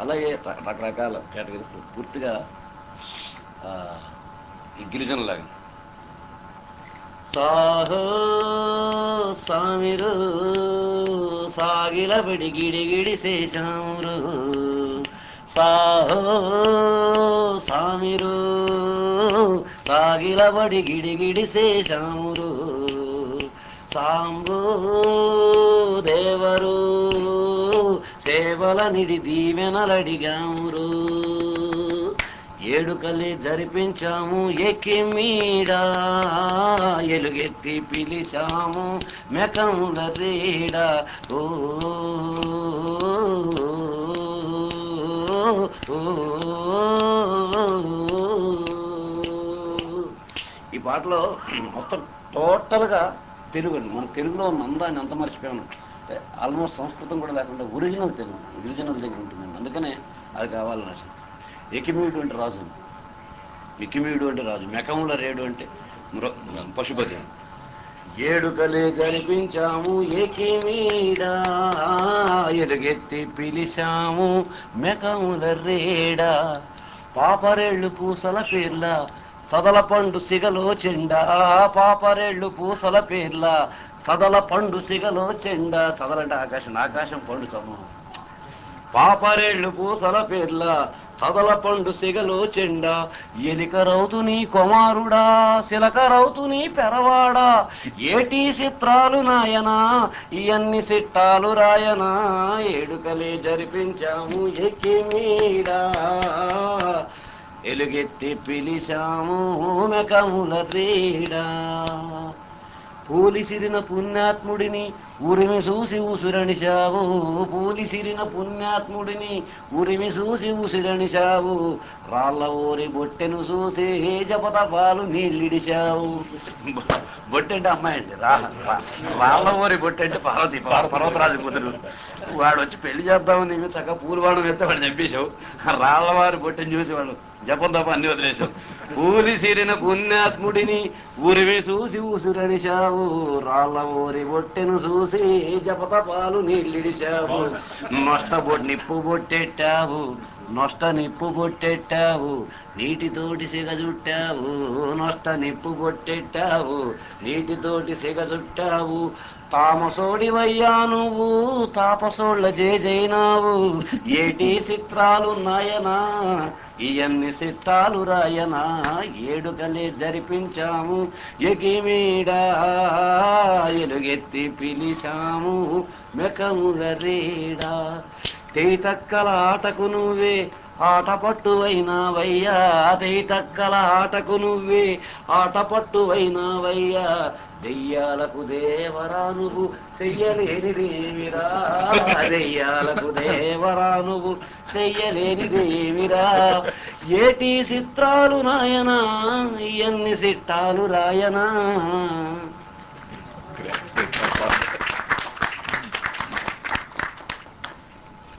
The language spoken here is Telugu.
అలాగే ర- రకరకాల కేటగిరీస్ పూర్తిగా ఆ, ఈ గిరిజనులాగా సాహో సామిరు సాగిల బడి గిడి గిడి శేషామురు సాహో సామిరు సాగిల బడి గిడి గిడి శేషామురు సాంబో దేవరు సేవల నిడి దీవెనలడిగామురు ఏడుకలే జరిపించాము ఎక్కిమీడా ఎలుగెత్తి పిలిచాము మెకముల రీడ ఓ ఈ పాటలో మొత్తం టోటల్గా తెలుగు అండి మన తెలుగులో ఉన్న అందాన్ని అంత మర్చిపోయాను అంటే ఆల్మోస్ట్ సంస్కృతం కూడా లేకుండా ఒరిజినల్ తెలుగు గిరిజనుల దగ్గర ఉంటుందండి అందుకనే అది కావాలని ఆశ ఎకిమీడు అంటే రాజు ఎకిమీడు అంటే రాజు మెకముల రేడు అంటే మృ- పశుపతి ఏడుకలే జరిపించాము ఏకిమీడా ఎలుగెత్తి పిలిచాము మెకముల రేడా పాపరేళ్ళు పూసల పేర్ల చదల పండు సిగలో చెండ పాపరేళ్ళు పూసల పేర్ల చదల పండు సిగలో చెండ చదలంటే ఆకాశం ఆకాశం పండు సమూహం పాపరేళ్ళు పూసల పేర్ల చదల పండు సిగలో చెండ ఎలికరవుతు నీ కుమారుడా శిలకరవుతు నీ పెరవాడా ఏటి చిత్రాలు నాయనా ఇవన్ని సిట్టాలు రాయనా ఏడుకలే జరిపించాము ఎక్కిమీడా ఎలుగెత్తి పిలిచాము మెకముల రీడా పూలిసిరిన పుణ్యాత్ముడిని ఉరిమి చూసి ఉసురనిశావు పూలిసిరిన పుణ్యాత్ముడిని ఉరిమి చూసి ఉసురనిశావు రాళ్ళ ఊరి బొట్టెను చూసి జపత పాలు నీళ్ళిడిశావు బొట్టె అంటే అమ్మాయి అండి రా రా- రాళ్ళ ఊరి బొట్టె అంటే పార్వతి పార్వ- పర్వతరాజు కూతురు వాడు వచ్చి పెళ్లి చేద్దామని నీకు చక్కగా పూలు వాడడం వేస్తే వాడు చంపేశావు రాళ్ళ వారి బొట్టెని చూసి వాడు జపం తప్ప అన్ని వదిలేశావు పూలి సిరిన పుణ్యాత్ముడిని ఉరివి చూసి ఉసురడిశావు రాళ్ళ ఊరి బొట్టెను చూసి జపత పాలు నీళ్ళిడిశావు నొష్ట బొట్ నిప్పు బొట్టెట్టావు నొష్ట నిప్పు బొట్టెట్టావు నీటితోటి సిగ చుట్టావు నొష్ట నిప్పు బొట్టెట్టావు నీటితోటి సిగ చుట్టావు తామసోడివయ్యా నువ్వు తాపసోళ్ళ జేజైనావు ఏటి చిత్రాలు నాయనా ఇవన్ని చిత్రాలు రాయనా ఏడుకలే జరిపించాము ఎగిమీడా ఎలుగెత్తి పిలిచాము మెకముల రీడా తేతక్కల ఆటకు నువ్వే ఆట పట్టువైనావయ్యా తేతక్కల ఆటకు నువ్వే ఆట పట్టువైనావయ్యా దెయ్యాలకు దేవరా నువ్వు చెయ్యలేనిదేమిరా దెయ్యాలకు దేవరా నువ్వు చెయ్యలేనిదేమిరా ఏటి చిత్రాలు నాయనా ఎన్ని చిట్టాలు రాయనా Great.